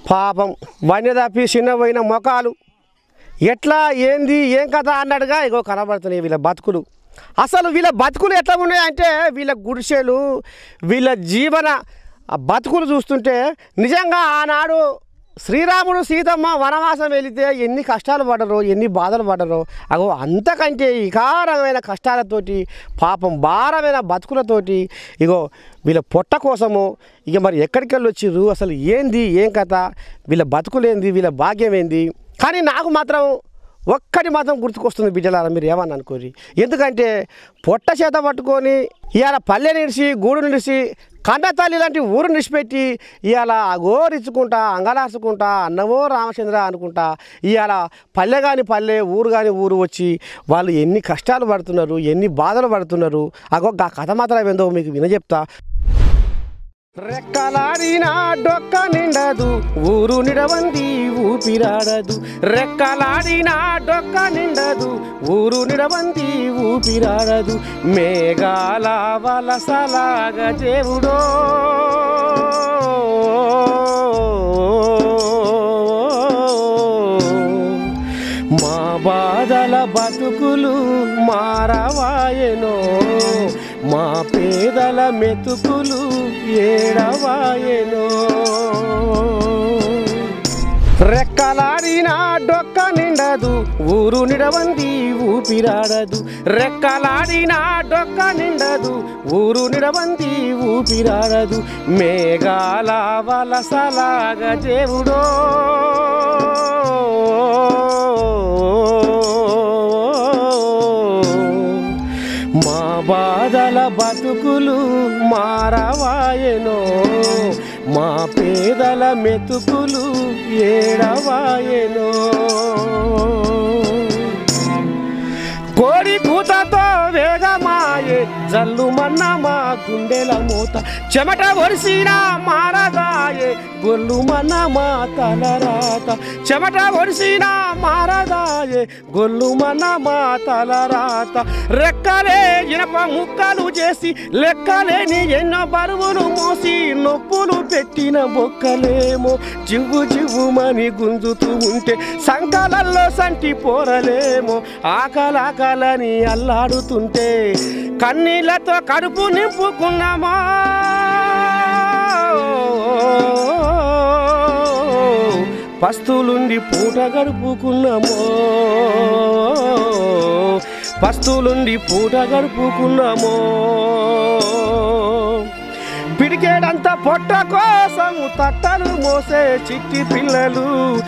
పాపం వన్య తప్పి చిన్న పోయిన మొఖాలు ఎట్లా ఏంది ఏం కథ అన్నట్టుగా ఇగో కనబడుతున్నాయి వీళ్ళ బతుకులు అసలు వీళ్ళ బతుకులు ఎట్లా ఉన్నాయంటే వీళ్ళ గుడిసెలు వీళ్ళ జీవన ఆ బతుకులు చూస్తుంటే నిజంగా ఆనాడు శ్రీరాముడు సీతమ్మ వనవాసం వెళితే ఎన్ని కష్టాలు పడరో ఎన్ని బాధలు పడరో అగో అంతకంటే ఇకారమైన కష్టాలతోటి పాపం భారమైన బతుకులతోటి ఇగో వీళ్ళ పొట్ట కోసము ఇక మరి ఎక్కడికి వెళ్ళి వచ్చిర్రు అసలు ఏంది ఏం కథ వీళ్ళ బతుకులేంది వీళ్ళ భాగ్యం ఏంది కానీ నాకు మాత్రం ఒక్కటి మాత్రం గుర్తుకొస్తుంది బిడ్డలారా మీరు ఏమని అనుకోరి ఎందుకంటే పొట్ట చేత పట్టుకొని ఇవాళ పల్లె నిడిచి గూడు నిడిచి కండతల్లి లాంటి ఊరు నిడిచిపెట్టి ఇవాళ అగోరించుకుంటా అంగలార్చుకుంటా అన్నవో రామచంద్ర అనుకుంటా ఇవాళ పల్లె కాని పల్లె ఊరు కాని ఊరు వచ్చి వాళ్ళు ఎన్ని కష్టాలు పడుతున్నారు ఎన్ని బాధలు పడుతున్నారు అగో ఆ కథ మాత్రం ఏందో మీకు వినజెప్తా రెక్కలాడిన డొక్క నిండదు ఊరు నిడవంది ఊపిరాడదు రెక్కలాడిన డొక్క నిండదు ఊరు నిడవంది ఊపిరాడదు మేఘాల వలసలాగ దేవుడో మా బాధల బతుకులు మారవాయనో మా పేదల మెతుకులు ఏడవాయనో రెక్కలాడిన డొక్క నిండదు ఊరు నిడవంది ఊపిరాడదు రెక్కలాడిన డొక్క నిండదు ఊరు నిడవంది ఊపిరాడదు మేఘాల వలసలాగ దేవుడో మా బాధల బతుకులు మారవాయనో మా పేదల మెతుకులు ఏడవాయనో కోడి కూతతో వేగమాయే జల్లు మన్న మా గుండెల మూత చెమట ఒడిసిన మారదాయే గొల్లు మన్న మా తలరాత చెమట ఒడిసిన మారదాయే గొల్లు మన్న మా తలరాత రెక్కలే ఇనప ముక్కలు చేసి లెక్కలేని ఎన్నో బరువులు మోసి నొప్పులు పెట్టిన బొక్కలేమో జివ్వు జివ్వుమని గుంజుతూ ఉంటే సంకలల్లో సంటి పోరలేమో ఆకలాకలని అల్లాడుతుంటే కన్నీళ్లతో కడుపు నింపుకున్నామా పస్తులుండి పూట గడుపుకున్నామో పస్తులుండి పూట గడుపుకున్నామో పిడికేడంత పొట్ట కోసము తట్టలు మోసే చిట్టి పిల్లలు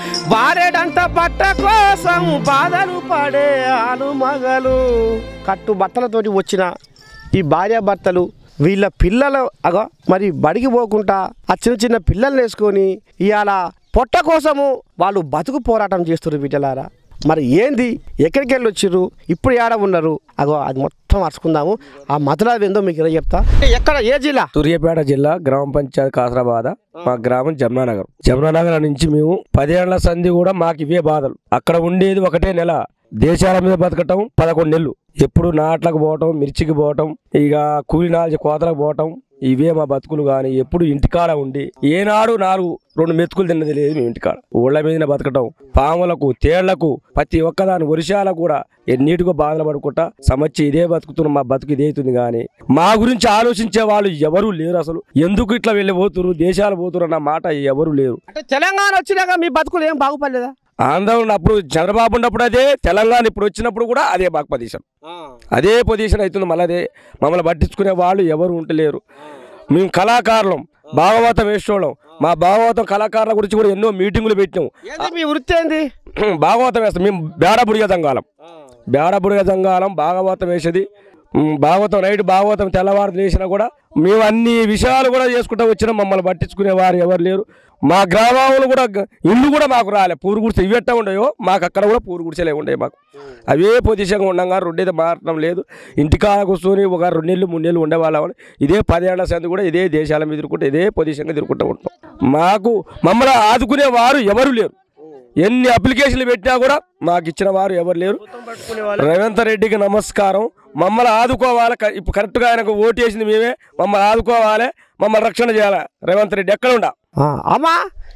వారేడంత బట్ట కోసము బాధలు పడే ఆలు మగలు కట్టు బట్టలతోటి వచ్చిన ఈ భార్యాభర్తలు వీళ్ళ పిల్లలు అగో మరి బడికి పోకుండా ఆ చిన్న చిన్న పిల్లల్ని వేసుకొని ఇవాళ పొట్ట కోసము వాళ్ళు బతుకు పోరాటం చేస్తున్నారు బిడ్డలారా మరి ఏంది ఎక్కడికి వెళ్ళి వచ్చిర్రు ఇప్పుడు ఏడ ఉన్నారు అగో అది మొత్తం అరుచుకుందాము ఆ మతలాది ఏందో మీకు ఇలా చెప్తా ఎక్కడ ఏ జిల్లా సూర్యాపేట జిల్లా గ్రామ పంచాయతీ కాసరాబాద మా గ్రామం జమునానగర్ జమునానగర్ నుంచి మేము పదేళ్ల సంధి కూడా మాకు ఇవే బాధలు అక్కడ ఉండేది ఒకటే నెల దేశాల మీద బతకటం పదకొండు నెలలు ఎప్పుడు నాట్లకు పోవటం మిర్చికి పోవటం ఇక కూలి నాల్చి కోతలకు పోవటం ఇవే మా బతుకులు కానీ ఎప్పుడు ఇంటికాడ ఉండి ఏనాడు నాలుగు రెండు మెతుకులు తిన్నది లేదు మేము ఇంటికాడ ఊళ్ళ మీద బతకటం పాములకు తేళ్లకు ప్రతి ఒక్కదాని వర్షాలకు కూడా ఎన్నిటికో బాధలు పడుకుంటా సమస్య ఇదే బతుకుతున్న మా బతుకు ఇదే అవుతుంది కానీ మా గురించి ఆలోచించే వాళ్ళు ఎవరు లేరు అసలు ఎందుకు ఇట్లా వెళ్ళిపోతురు దేశాలు పోతురు అన్న మాట ఎవరు లేరు అంటే తెలంగాణ వచ్చినాక మీ బతుకులు ఏం బాగుపడలేదా ఆంధ్ర ఉన్నప్పుడు చంద్రబాబు ఉన్నప్పుడు అదే తెలంగాణ ఇప్పుడు వచ్చినప్పుడు కూడా అదే బాగా పొజిషన్ అదే పొజిషన్ అవుతుంది మళ్ళీ అదే మమ్మల్ని పట్టించుకునే వాళ్ళు ఎవరు ఉంటలేరు మేము కళాకారులం భాగవతం వేసేవాళ్ళం మా భాగవతం కళాకారుల గురించి కూడా ఎన్నో మీటింగులు పెట్టినాం ఏంది మీ వృత్తి ఏంది భాగవతం వేస్తాం మేము బేడబుడిగ దంగాలం బేడబుడిగ దంగాలం భాగవతం వేసేది ఉమ్, భాగవతం నైట్ భాగవతం తెల్లవారు చేసినా కూడా మేము అన్ని విషయాలు కూడా చేసుకుంటూ వచ్చినాం మమ్మల్ని పట్టించుకునే వారు ఎవరు లేరు మా గ్రామంలో కూడా గ- ఇల్లు కూడా మాకు రాలే పూరు గుడిసె ఇవి ఎట్టా ఉండయో మాకు అక్కడ కూడా పూరు గుడిసెలే ఉండేవి మాకు అవే పొజిషన్గా ఉండగా రెండేది మారడం లేదు ఇంటికాడ కూర్చొని ఒక రెండు నెలలు మూడు నెలలు ఉండేవాళ్ళం ఇదే పదేళ్ల సంది కూడా ఇదే దేశాల మీద తిరుగుకుంటూ ఇదే పొజిషన్గా తిరుగుకుంటూ ఉంటాం మాకు మమ్మల్ని ఆదుకునే వారు ఎవరు లేరు ఎన్ని అప్లికేషన్లు పెట్టినా కూడా మాకు ఇచ్చిన వారు ఎవరు లేరు రేవంత్ రెడ్డికి నమస్కారం మమ్మల్ని ఆదుకోవాలి క- ఇప్పుడు కరెక్ట్గా ఆయనకు ఓటు వేసింది మేమే మమ్మల్ని ఆదుకోవాలి మమ్మల్ని రక్షణ చేయాలి రేవంత్ రెడ్డి ఎక్కడ ఉండా ఆ, అమ్మా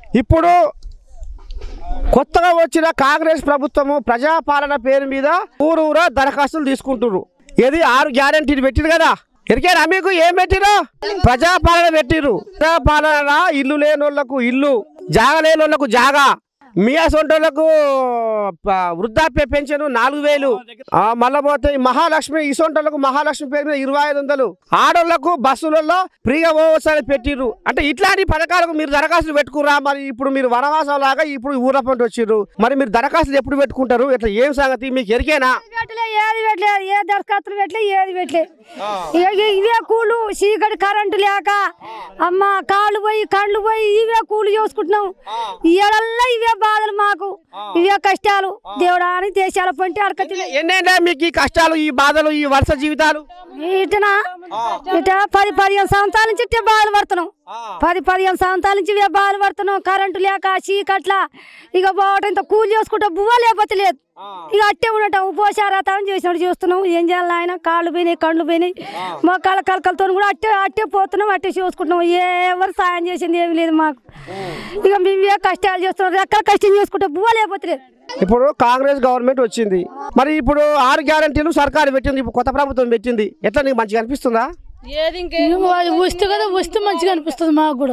ఇప్పుడు కొత్తగా వచ్చిన కాంగ్రెస్ ప్రభుత్వము ప్రజాపాలన పేరు మీద ఊరు ఊరా దరఖాస్తులు తీసుకుంటున్నారు ఏది ఆరు గ్యారంటీలు పెట్టిరు కదా ఎరికేనా మీకు ఏం పెట్టిరు ప్రజాపాలన పెట్టిరు ప్రజాపాలన ఇల్లు లేని వాళ్ళకు ఇల్లు జాగ లేని వాళ్ళకు జాగా మీ అసొంటోళ్ళకు ప- వృద్ధాప్య పెన్షన్ నాలుగు వేలు ఆ, మళ్ళా పోతే ఈ మహాలక్ష్మి ఇసొంటోళ్ళకు మహాలక్ష్మి పేరు మీద ఇరవై ఐదు వందలు ఆడోళ్లకు బస్సులలో ఫ్రీగా పోవచ్చని పెట్టిర్రు అంటే ఇట్లాంటి పథకాలకు మీరు దరఖాస్తులు పెట్టుకురా మరి ఇప్పుడు మీరు వనవాసం లాగా ఇప్పుడు ఊర పంట వచ్చిర్రు మరి మీరు దరఖాస్తులు ఎప్పుడు పెట్టుకుంటారు ఇట్లా ఏం సంగతి మీకు ఎరికేనా పెట్టలే ఏది పెట్టలే ఏ దరఖాస్తులు పెట్టలే ఏది పెట్టలే ఇక ఇవే కూలు చీకటి కరెంటు లేక అమ్మ కాళ్ళు పోయి కండ్లు పోయి ఇవే కూలు చూసుకుంటున్నాం ఇయ్యాలల్లా ఇవే బాధలు మాకు ఇవే కష్టాలు దేవుడా అని దేశాల పంటే అడకతి ఎన్నేళ్ళ మీకు ఈ కష్టాలు ఈ బాధలు ఈ వరుస జీవితాలు ఇటనా ఇట పది పదిహేను సంవత్సరాల నుంచి ఇట్టే బాధలు పడుతున్నాం పది పదిహేను సంవత్సరాల నుంచి ఇవే బాధలు పడుతున్నాం కరెంటు లేక చీకట్ల ఇక పోవటం ఇంత కూలి చేసుకుంటే బువ్వ లేకపోతే లేదు ఇక అట్టే ఉండటం ఉపోషారాతం చేసినట్టు చూస్తున్నాం ఏం చేయాలి ఆయన కాళ్ళు పోయినాయి కండ్లు పోయినాయి మొక్కల కలకలతో కూడా అట్టే అట్టే పోతున్నాం అట్టే చూసుకుంటున్నాం ఎవరు సాయం చేసింది ఏమి లేదు మాకు ఇక మేము ఏ కష్టాలు చేస్తున్నాం రెక్కల కష్టం చేసుకుంటే బువ్వ లేకపోతే లేదు ఇప్పుడు కాంగ్రెస్ గవర్నమెంట్ వచ్చింది మరి ఇప్పుడు ఆరు గ్యారంటీలు సర్కారు పెట్టింది ఇప్పుడు కొత్త ప్రభుత్వం పెట్టింది ఎట్లా నీకు మంచిగా అనిపిస్తుందా వస్తే కదా వస్తే మంచిగా అనిపిస్తుంది మాకు కూడా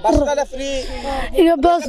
ఇక బస్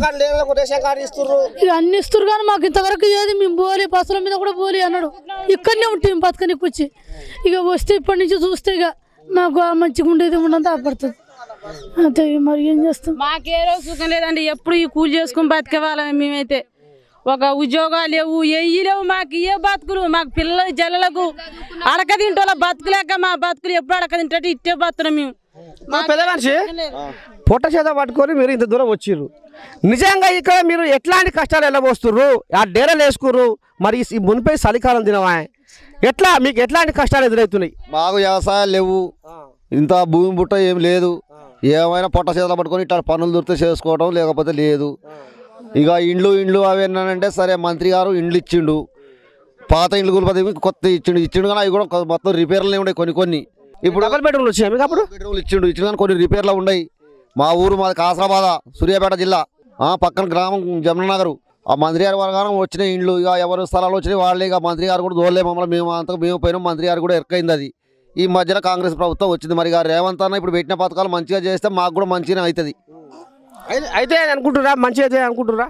ఇక అన్ని ఇస్తారు కానీ మాకు ఇంతవరకు ఏది మేము పోలే బస్సుల మీద కూడా పోలే అన్నాడు ఇక్కడనే ఉంటాం బతకనికి వచ్చి ఇక వస్తే ఇప్పటి నుంచి చూస్తే ఇక మాకు ఆ మంచిగా ఉండేది ఉండదు పడుతుంది అంతే ఇక మరి ఏం చేస్తాం మాకే రోజు సుఖం లేదండి ఎప్పుడు ఈ కూలి చేసుకుని బతికే వాళ్ళమే మేమైతే ఒక ఉద్యోగాలు లేవు ఎయ్యి లేవు మాకు ఏ బతుకులు మాకు పిల్లల జల్లలకు అడక తింటోళ్ళ బతుకులేక మా బతుకులు ఎప్పుడు అడక తింటే ఇట్టే బతున్నాం మేము మా పెద్ద మనిషి పొట్ట చేత పట్టుకొని మీరు ఇంత దూరం వచ్చిర్రు నిజంగా ఇక్కడ మీరు ఎట్లాంటి కష్టాలు వెళ్ళబోస్తుర్రు ఆ డేరలు వేసుకుర్రు మరి ఈ మునిపై చలికాలం దినమా ఎట్లా మీకు ఎట్లాంటి కష్టాలు ఎదురవుతున్నాయి మాకు వ్యవసాయాలు లేవు ఇంత భూమి బుట్ట ఏం లేదు ఏమైనా పొట్ట చేతులు పట్టుకొని ఇట్లా పనులు దొరికితే చేసుకోవడం లేకపోతే లేదు ఇక ఇండ్లు ఇండ్లు అవి ఏంటంటే సరే మంత్రి గారు ఇండ్లు ఇచ్చిండు పాత ఇండ్లు కూలిపోతే కొత్త ఇచ్చిండు ఇచ్చిండు కానీ అవి కూడా కొ- మొత్తం రిపేర్లు ఉండే కొన్ని కొన్ని ఇప్పుడు డబల్ బెడ్రూమ్లు వచ్చాయి మీకు అప్పుడు బెడ్రూమ్లు ఇచ్చిండు ఇచ్చిండు కానీ కొన్ని రిపేర్లు ఉన్నాయి మా ఊరు మాది కాసరాబాద సూర్యాపేట జిల్లా ఆ పక్కన గ్రామం జముననగర్ ఆ మంత్రి గారి వర్గానం వచ్చిన ఇండ్లు ఇక ఎవరు స్థలాలు వచ్చినాయి వాళ్ళే ఇక మంత్రి గారు కూడా దోలే మమ్మల్ని మేము అంతకు మేము పోయినాం మంత్రి గారు కూడా ఎరకైంది అది ఈ మధ్యన కాంగ్రెస్ ప్రభుత్వం వచ్చింది మరి ఇక రేవంత్ అన్న ఇప్పుడు పెట్టిన పథకాలు మంచిగా చేస్తే మాకు కూడా మంచిగా అవుతుంది అయితే- అయితే అనుకుంటురా మంచి అయితే అనుకుంటురా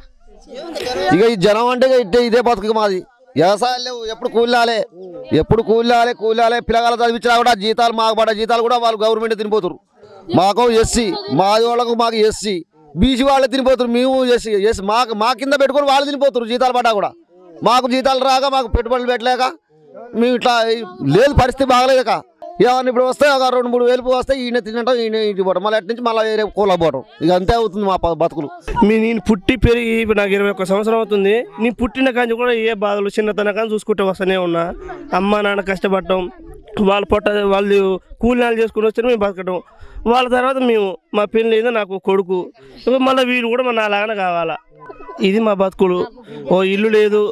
ఇక ఈ జనం అంటే ఇక ఇదే ఇదే బతుకు మాది వ్యవసాయాలు లేవు ఎప్పుడు కూలాలే ఎప్పుడు కూలాలే కూలాలే పిల్లగాలు చదివించినా కూడా జీతాలు మాకు పడ్డ జీతాలు కూడా వాళ్ళు గవర్నమెంట్ తినిపోతారు మాకు ఎస్సీ మా వాళ్ళకు మాకు ఎస్సీ బీసీ వాళ్ళే తినిపోతారు మేము ఎస్సీ ఎస్ మాకు మా కింద పెట్టుకొని వాళ్ళు తినిపోతారు జీతాలు పడ్డా కూడా మాకు జీతాలు రాక మాకు పెట్టుబడులు పెట్టలేక మేము ఇట్లా లేదు పరిస్థితి బాగలేక ఏమన్నా ఇప్పుడు వస్తే ఒక రెండు మూడు వేలు వస్తే ఈయన తినటం ఈయన ఇంటికి పోవడం మళ్ళీ అటు నుంచి మళ్ళీ వేరే కూల పోవడం ఇక అంతే అవుతుంది మా ప- బతుకులు మీ నేను పుట్టి పెరిగి ఇప్పుడు నాకు ఇరవై ఒక్క సంవత్సరం అవుతుంది నేను పుట్టిన కాంచి కూడా ఏ బాధలు చిన్నతన కానీ చూసుకుంటూ వస్తూనే ఉన్నా అమ్మ నాన్న కష్టపడటం వాళ్ళ పొట్ట వాళ్ళు కూలినాలు చేసుకుని వస్తే మేము బతకటం వాళ్ళ తర్వాత మేము మా పెళ్ళి అయిందో నాకు కొడుకు ఇప్పుడు మళ్ళీ వీళ్ళు కూడా మన అలాగనే కావాలా ఇది మా బతుకులు ఓ ఇల్లు లేదు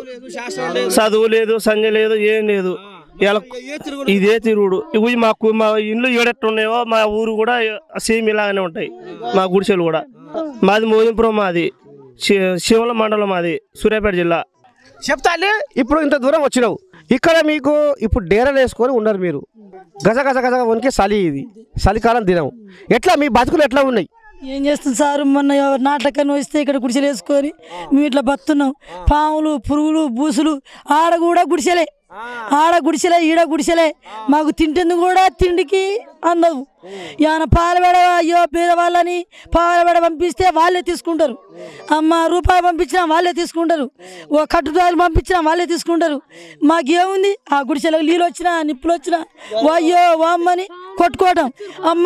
చదువు లేదు సంజ లేదు ఏం లేదు ఇలా ఇదే తిరుగుడు ఇవి మాకు మా ఇండ్లు ఏడెట్టు ఉన్నాయో మా ఊరు కూడా సేమ్ ఇలాగనే ఉంటాయి మా గుడిసెలు కూడా మాది మోదింపురం మాది శి- శివల మండలం మాది సూర్యాపేట జిల్లా చెప్తాను ఇప్పుడు ఇంత దూరం వచ్చినావు ఇక్కడ మీకు ఇప్పుడు డేరలు వేసుకొని ఉన్నారు మీరు గజ గజ గజ వనికి చలి ఇది చలికాలం దినం ఎట్లా మీ బతుకులు ఎట్లా ఉన్నాయి ఏం చేస్తుంది సారు మొన్న ఎవరు నాటకన్నా వస్తే ఇక్కడ గుడిసెలు వేసుకొని మేము ఇట్లా బతున్నాం పాములు పురుగులు బూసులు ఆడ కూడా గుడిసెలే ఆడ గుడిసెలే ఈడ గుడిసెలే మాకు తింటుంది కూడా తిండికి అందదు ఏమైనా పాలబెడ అయ్యో పేదవాళ్ళని పాలబెడ పంపిస్తే వాళ్ళే తీసుకుంటారు అమ్మ రూపాయి పంపించినా వాళ్ళే తీసుకుంటారు ఓ కట్టుదారులు పంపించినా వాళ్ళే తీసుకుంటారు మాకేముంది ఆ గుడిసెలకు నీళ్ళు వచ్చినా నిప్పులు వచ్చినా అయ్యో అమ్మని కొట్టుకోవటం అమ్మ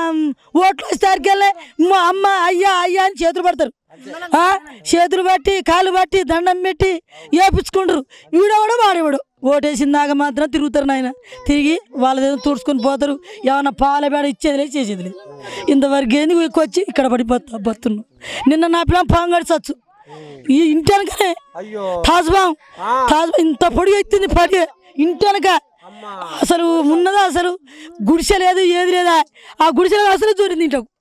ఓట్లు వస్తే మా అమ్మ అయ్యా అయ్యా అని చేతులు పడతారు ఆ, చేతులు పట్టి కాలు పట్టి దండం పెట్టి ఏపించుకుంటారు వీడెవడో వాడేవాడు ఓటేసిందాక మాత్రం తిరుగుతారు నాయన తిరిగి వాళ్ళదేదో తుడుచుకొని పోతారు ఏమన్నా పాల బేడ ఇచ్చేది లేదు చేసేది లేదు ఇంతవరకు ఎందుకు ఎక్కువ వచ్చి ఇక్కడ పడిపోతా బతున్నాం నిన్న నా పిల్లలు పాము గడిచచ్చు ఈ ఇంటి వెనకనే తాజ్బాం తాజ్ ఇంత పొడి ఎత్తింది పడి ఇంటి వెనక అసలు ఉన్నదా అసలు గుడిసె లేదు ఏది లేదా ఆ గుడిసెలో అసలు దూరింది ఇంటకు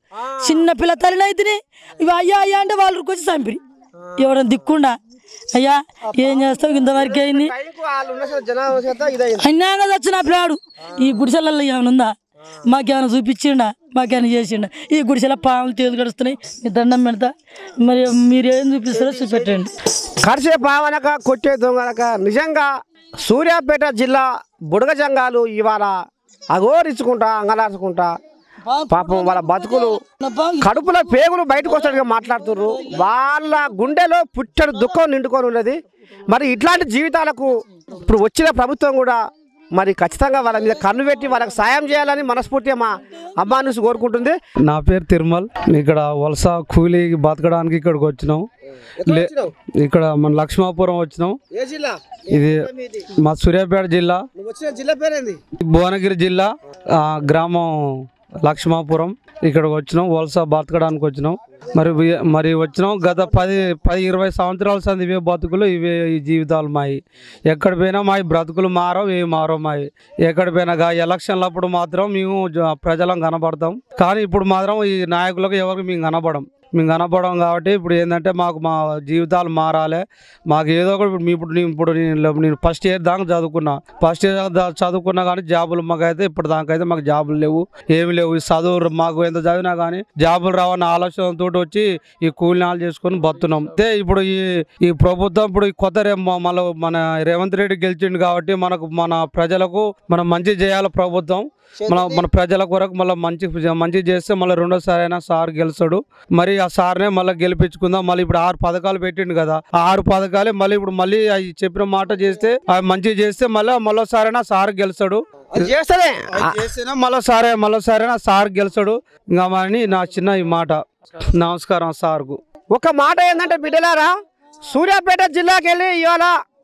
చిన్న పిల్ల తల్లిని అయితే ఇవి అయ్యా అయ్యా అంటే వాళ్ళు వచ్చి చంపిరి ఎవడన్నా దిక్కుండా అయ్యా ఏం చేస్తావు ఇంతవరకు అయింది టైంకు వాళ్ళు ఉన్న జనాభా చేత ఇదైంది అన్నాగా వచ్చిన పిల్లాడు ఈ గుడిసెలలో ఏమైనా ఉందా మాకేమైనా చూపించిండా మాకేమైనా చేసిండా ఈ గుడిసెల పాములు తేలు గడుస్తున్నాయి మీ దండం పెడతా మరి మీరు ఏం చూపిస్తారో చూపెట్టండి కరిసే పావనక కొట్టే దొంగనక నిజంగా సూర్యాపేట జిల్లా బుడగ జంగాలు ఇవాళ అఘోరించుకుంటా అంగలార్చుకుంటా పాపం వాళ్ళ బతుకులు కడుపులో పేగులు బయటకు వస్తాడుగా మాట్లాడుతుర్రు వాళ్ళ గుండెలో పుట్టడు దుఃఖం నిండుకొని ఉన్నది మరి ఇట్లాంటి జీవితాలకు ఇప్పుడు వచ్చిన ప్రభుత్వం కూడా మరి ఖచ్చితంగా వాళ్ళ మీద కన్ను పెట్టి వాళ్ళకి సాయం చేయాలని మనస్ఫూర్తిగా మా అమ్మా నుంచి కోరుకుంటుంది నా పేరు తిరుమల్ ఇక్కడ వలస కూలి బతకడానికి ఇక్కడికి వచ్చినాం లే ఇక్కడ మన లక్ష్మాపురం వచ్చినాం ఏ జిల్లా ఇది మా సూర్యాపేట జిల్లా నువ్వు వచ్చిన జిల్లా పేరేంది భువనగిరి జిల్లా ఆ, గ్రామం లక్ష్మాపురం ఇక్కడికి వచ్చినాం వలస బతకడానికి వచ్చినాం మరి వి- మరి వచ్చినాం గత పది పది ఇరవై సంవత్సరాల సంది ఇవే బతుకులు ఇవే ఈ జీవితాలు మాయి ఎక్కడ పోయినా మాయి బ్రతుకులు మారవు ఏవి మారవు మాయి ఎక్కడ పోయినా గా ఎలక్షన్లప్పుడు మాత్రం మేము జ- ప్రజలం కనబడతాం కానీ ఇప్పుడు మాత్రం ఈ నాయకులకు ఎవరికి మేము కనబడం మేము కనపడం కాబట్టి ఇప్పుడు ఏంటంటే మాకు మా జీవితాలు మారాలి మాకు ఏదో ఒకటి ఇప్పుడు మీ ఇప్పుడు నేను ఇప్పుడు నేను నేను ఫస్ట్ ఇయర్ దాకా చదువుకున్నా ఫస్ట్ ఇయర్ దాకా చదువుకున్నా కానీ జాబులు మాకైతే ఇప్పుడు దాకైతే మాకు జాబులు లేవు ఏమి లేవు ఈ చదువు మాకు ఎంత చదివినా కానీ జాబులు రావన్న ఆలోచనతో వచ్చి ఈ కూలినాలు చేసుకొని బతున్నాం అయితే ఇప్పుడు ఈ ఈ ప్రభుత్వం ఇప్పుడు ఈ కొత్త రే మళ్ళీ మన రేవంత్ రెడ్డి గెలిచిండు కాబట్టి మనకు మన ప్రజలకు మనం మంచి చేయాలి ప్రభుత్వం మన మన ప్రజల కొరకు మళ్ళీ మంచి మంచి చేస్తే మళ్ళీ రెండోసారి అయినా సార్ గెలుస్తాడు మరి ఆ సార్నే మళ్ళీ గెలిపించుకుందాం మళ్ళీ ఇప్పుడు ఆరు పథకాలు పెట్టిండు కదా ఆ ఆరు పథకాలే మళ్ళీ ఇప్పుడు మళ్ళీ అవి చెప్పిన మాట చేస్తే అవి మంచి చేస్తే మళ్ళీ మళ్ళీసారైనా సార్ గెలుస్తాడు అది చేస్తేనే అది చేస్తేనే మళ్ళీసారి మళ్ళీసారైనా సార్ గెలుస్తాడు ఇంకా అని నా చిన్న ఈ మాట నమస్కారం సార్కు ఒక మాట ఏంటంటే బిడ్డలారా సూర్యాపేట జిల్లాకి వెళ్ళి ఇవాళ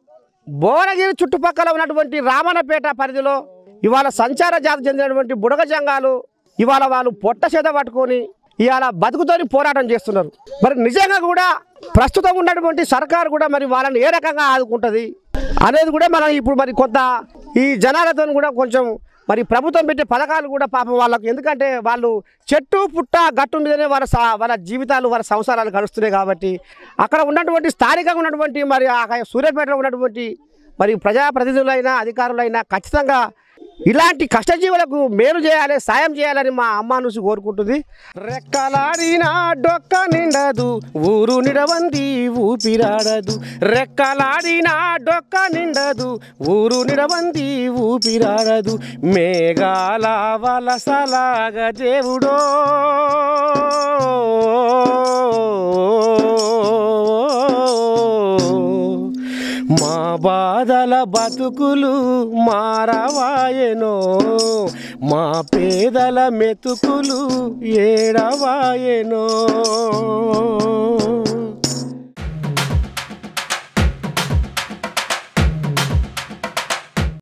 భువనగిరి చుట్టుపక్కల ఉన్నటువంటి రామన్నపేట పరిధిలో ఇవాళ సంచార జాతి చెందినటువంటి బుడగ జంగాలు ఇవాళ వాళ్ళు పొట్ట చేత పట్టుకొని ఇవాళ బతుకుతోని పోరాటం చేస్తున్నారు మరి నిజంగా కూడా ప్రస్తుతం ఉన్నటువంటి సర్కారు కూడా మరి వాళ్ళని ఏ రకంగా ఆదుకుంటుంది అనేది కూడా మనం ఇప్పుడు మరి కొంత ఈ జనాలతో కూడా కొంచెం మరి ప్రభుత్వం పెట్టే పథకాలు కూడా పాపం వాళ్ళకు ఎందుకంటే వాళ్ళు చెట్టు పుట్ట గట్టు మీదనే వాళ్ళ సా- వాళ్ళ జీవితాలు వాళ్ళ సంసారాలు గడుస్తున్నాయి కాబట్టి అక్కడ ఉన్నటువంటి స్థానికంగా ఉన్నటువంటి మరి ఆ సూర్యాపేటలో ఉన్నటువంటి మరి ప్రజాప్రతినిధులైనా అధికారులైనా ఖచ్చితంగా ఇలాంటి కష్టజీవులకు మేలు చేయాలి సాయం చేయాలని మా అమ్మ నుంచి కోరుకుంటుంది రెక్కలాడిన డొక్క నిండదు ఊరు నిడవంది ఊపిరాడదు రెక్కలాడిన డొక్క నిండదు ఊరు నిడవంది ఊపిరాడదు మేఘాల వలసలాగ దేవుడో మా బాధల బతుకులు మారవాయెనో మా పేదల మెతుకులు ఏడవాయెనో